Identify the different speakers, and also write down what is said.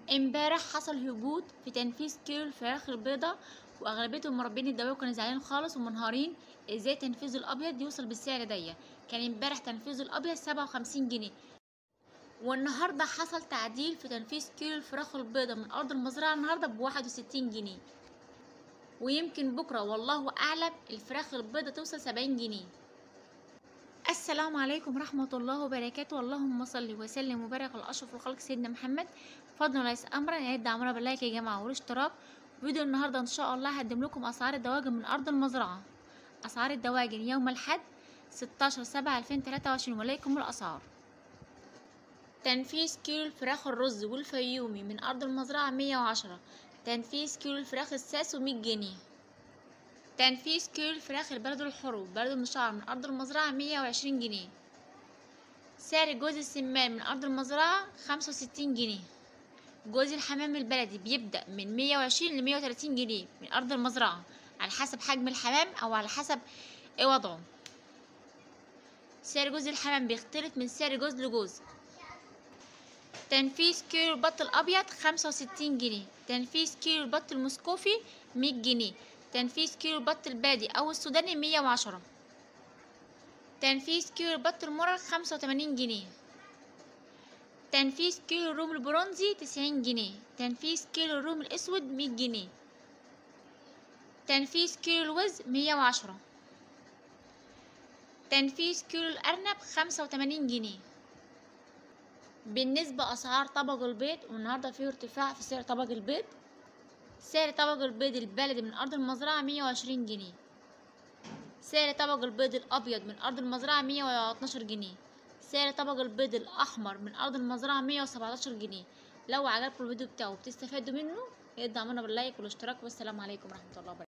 Speaker 1: امبارح حصل هبوط في تنفيذ كيلو الفراخ البيضاء واغلبيه المربين الدواوي كانوا زعلانين خالص ومنهارين ازاي تنفيذ الابيض يوصل بالسعر ده كان امبارح تنفيذ الابيض سبعة وخمسين جنيه والنهارده حصل تعديل في تنفيذ كيلو الفراخ البيضاء من ارض المزرعه النهارده بواحد وستين جنيه ويمكن بكره والله اعلم الفراخ البيضاء توصل سبعين جنيه السلام عليكم ورحمة الله وبركاته اللهم صل وسلم وبارك على أشرف الخلق سيدنا محمد فضلا وليس أمرا يعد عمرنا باللايك يا جماعة والاشتراك فيديو النهاردة إن شاء الله هقدم لكم أسعار الدواجن من أرض المزرعة أسعار الدواجن يوم الحد 16 7 2023 وليكم الأسعار تنفيذ كيلو الفراخ الرز والفيومي من أرض المزرعة 110 تنفيذ كيلو الفراخ الساسو 100 جنيه تنفيذ كيلو الفراخ البلد الحر والبلد المشعر من أرض المزرعة مية وعشرين جنيه سعر جوز السمان من أرض المزرعة خمسة وستين جنيه جوز الحمام البلدي بيبدأ من مية وعشرين لمية وتلاتين جنيه من أرض المزرعة على حسب حجم الحمام أو على حسب ايه وضعه سعر جوز الحمام بيختلف من سعر جوز لجوز تنفيذ كيلو البط الأبيض خمسة وستين جنيه تنفيذ كيلو البط المسكوفي مية جنيه تنفيذ كيلو البط البادي أو السوداني مية وعشرة تنفيذ كيلو البط المرر خمسة وتمانين جنيه تنفيذ كيلو الروم البرونزي تسعين جنيه تنفيذ كيلو الروم الأسود مية جنيه تنفيذ كيلو الوز مية وعشرة تنفيذ كيلو الأرنب خمسة وتمانين جنيه بالنسبة أسعار طبق البيض والنهاردة فيه ارتفاع في سعر طبق البيض سعر طبق البيض البلدي من أرض المزرعة مية وعشرين جنيه سعر طبق البيض الأبيض من أرض المزرعة مية واتناشر جنيه سعر طبق البيض الأحمر من أرض المزرعة مية وسبعتاشر جنيه لو عجبكم الفيديو بتاعه وبتستفادوا منه ادعمونا باللايك والاشتراك والسلام عليكم ورحمة الله وبركاته